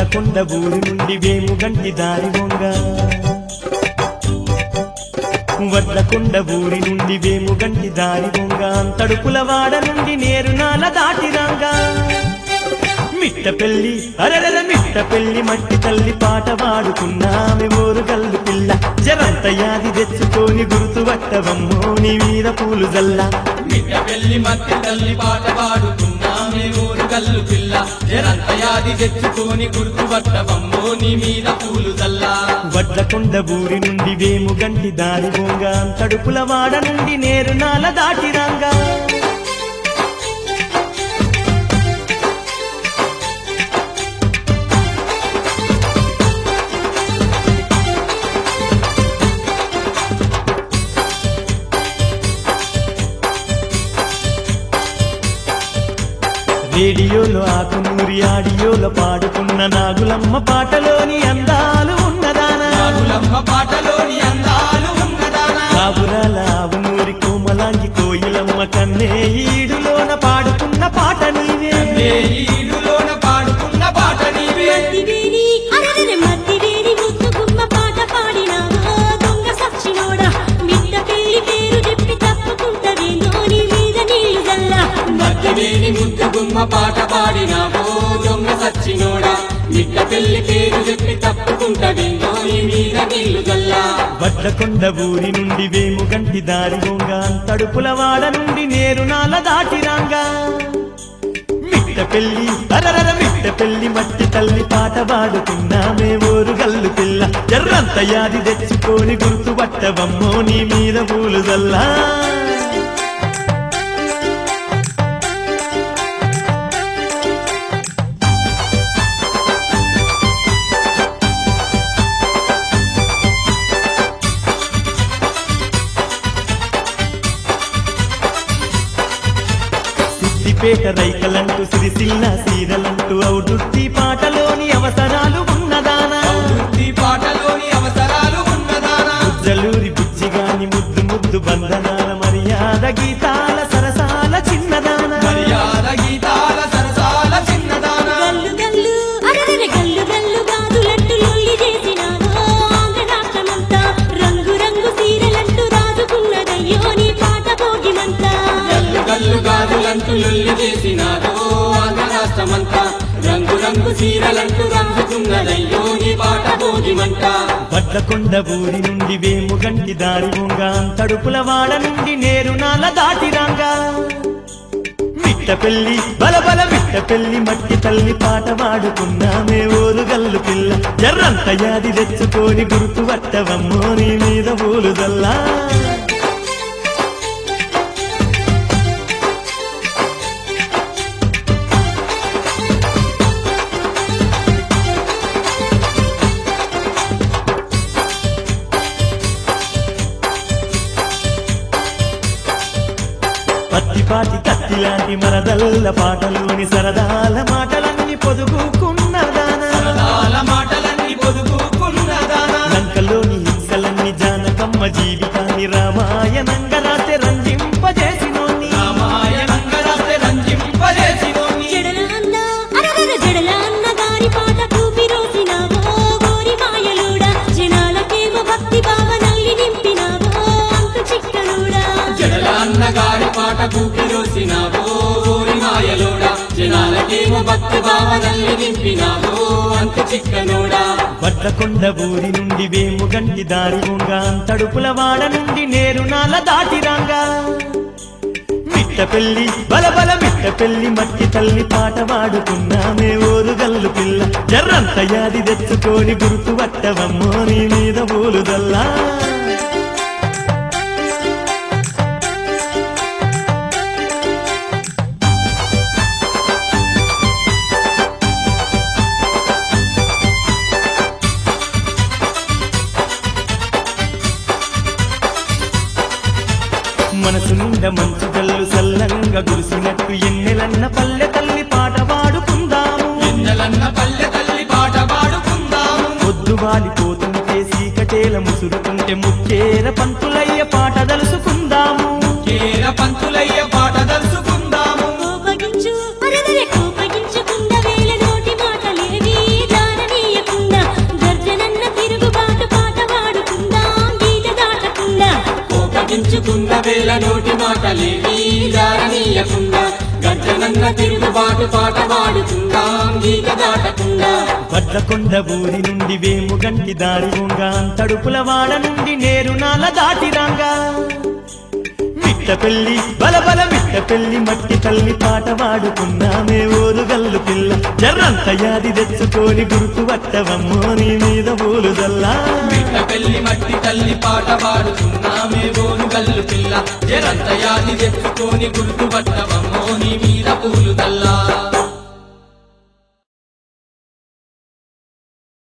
వడ్లకొండ ఊరి నుండి వేముగంటి దారి వంగ వడ్లకొండ ఊరి నుండి వేముగంటి దారి వంగ తడుపుల వాడ నుండి నేరునాల దాటిరాంగా మిట్ట పెళ్లి అరరర మిట్ట పెళ్లి మట్టి తల్లి పాట పాడుకున్నామె ఓరు గల్లు పిల్ల జరంత యాది తెచ్చుకొని గుర్తు పట్టవమ్మో నీ మీద పూలు జల్లా మిట్ట పెళ్లి మట్టి తల్లి పాట పాడుకున్నామే ఊరు గల్లు పిల్ల జరంత యాది తెచ్చుకొని గుర్తుపట్టవమ్మో నీ మీద పూలు చల్లా వడ్లకొండ ఊరి నుండి వేముగంటి దారి బొంగ తడుపుల వాడ నుండి నేరునాల దాటిరాంగా రేడియోలో ఆకునూరి ఆడియోలో పాడుకున్న నాగులమ్మ పాటలోని అందాలు ఉన్నదానా నాగులమ్మ పాటలోని అందాలు ఉన్నదానా కాపురాల ఆవునూరి కోమలాంగి కోయిలమ్మ కన్నే ఈడులోన పాడుకున్న పాట నీవే ఏ ఈడులోన పాడుకున్న పాట నీవే మత్తివేలి అరరర మత్తివేలి ముద్దు గుమ్మ పాట పాడినావా దొంగ సచ్చినోడా మిట్ట పెళ్లి పేరు చెప్పి తప్పుకుంటవేందో నీ మీద నీళ్లు జల్లా మధ్యవేని ముద్దు గుమ్మ పాట పాడినావో దొంగ సచ్చినోడా మిట్ట పెళ్లి పేరు చెప్పి తప్పుకుంటవేందో నీ మీద నీళ్లు గల్లా వడ్లకొండ ఊరి నుండి వేముగంటి దారి బొంగ తడుపుల వాడ నుండి నేరునాల దాటిరాంగా మిట్ట పెళ్లి అరరర మిట్ట పెళ్లి మట్టి తల్లి పాట పాడుకున్నామే ఓరు గల్లు పిల్ల ఎర్రంత యాది తెచ్చుకొని గుర్తు పట్టవమ్మో నీ మీద పూలు జల్లా సిద్దిపేట రైకలంటూ సిరిసిల్ల సీరలంటూ ఔడుర్తి పాటలోని అవసరాలు ఉన్నదానా వృత్తి పాటలోని అవసరాలు ఉన్నదానా జలూరి బుజ్జిగాని ముద్దు ముద్దు బంధనాల మర్యాద గీతాల సరసాల చిన్నదానా మర్యాద గీతాల సరసాల చిన్నదానా గల్లు గల్లు అరరర గల్లు గల్లు గాజులట్టు లొల్లి చేసినావో ఆంధ్ర రాష్ట్రమంతా రంగు రంగు సీరలంటూ రాజుకున్నదయ్యో నీ పాట భోగిమంతా గల్లు గల్లు గాజులంటూ లొల్లి చేసినాదో ఆంధ్ర రాష్ట్రమంతా రంగు రంగు చీరలంటూ రంగుతున్నదయ్యో నీ పాట భోగిమంట వడ్లకొండ ఊరి నుండి వేముగంటి దారి ఉంగ తడుపుల వాడ నుండి నేరునాల దాటిరాంగా మిట్ట పెళ్లి బలబల మిట్ట పెళ్లి మట్టి తల్లి పాట పాడుకున్నామే ఓరు గల్లు పిల్ల ఎర్రంత యాది తెచ్చుకొని గుర్తు పట్టవమ్మో నీ మీద పూలు జల్లా పత్తిపాటి కత్తిలాంటి మరదల్ల పాటలోని సరదాల మాటలన్నీ పొదుగుకున్నదానా సరదాల మాటలన్నీ పొదుపుకున్నదానా లంకలోని హింసలన్నీ జానకమ్మ జీవితాన్ని రామాయణంగా రాసే రంజింపజేసినోని రామాయణంగా రాస్తే రంజింపజేసినోని జడల అన్న అరరర జడల అన్న గారి పాట కూపి రోసినావో గోరి మాయలుడా జనాలకేమో భక్తి భావనల్లి నింపినావో అంతు చిక్కనుడా జడల అన్నగారి పాట కూకిరోసినావో ఓరి మాయలోడా జనాలకేమో భక్తి భావనల్ని నింపినావో అంత చిక్కనోడా వడ్లకొండ ఊరి నుండి వేముగంటి దారి ఉంగ తడుపుల వాడ నుండి నేరునాల దాటిరాంగా మిట్ట పెళ్లి బలబల మిట్ట పెళ్లి మట్టి తల్లి పాట పాడుకున్నామే ఓరు గల్లు పిల్ల ఎర్రంత యాది తెచ్చుకొని గుర్తు పట్టవమ్మో నీ మీద పూలు జల్లా మనసు నిండా మంచు జల్లు సల్లంగా కురిసినట్టు ఎన్నెలన్న పల్లె తల్లి పాట పాడుకుందాము ఎన్నెలన్న పల్లె తల్లి పాట పాడుకుందాము పొద్దు వాలిపోతుంటే సీకటేల ముసురుతుంటే ముద్దు మాటలేవి జారనీయకుండా గర్జనన్న తిరుగుబాటు పాట పాడుకుందాం గీత దాటకుండా వడ్లకొండ ఊరి నుండి వేము గంటి దారి వంగ తడుపుల వాడ నుండి నేరు నాల దాటిరాంగా మిట్ట పెళ్లి బలబల మిట్ట పెళ్లి మట్టి తల్లి పాట పాడుకున్నామే ఓరుగల్లు పిల్ల జర్రంత యాది తెచ్చుకొని గుర్తు పట్టవమ్మో నీ మీద పూలు జల్లా బిడ్డ పెళ్లి మట్టి తల్లి పాట పాడుతున్నామే గోను గల్లు పిల్ల జరంత యాది తెచ్చుకొని గుర్తుపట్టవమ్మో నీ మీద పూలు తల్లా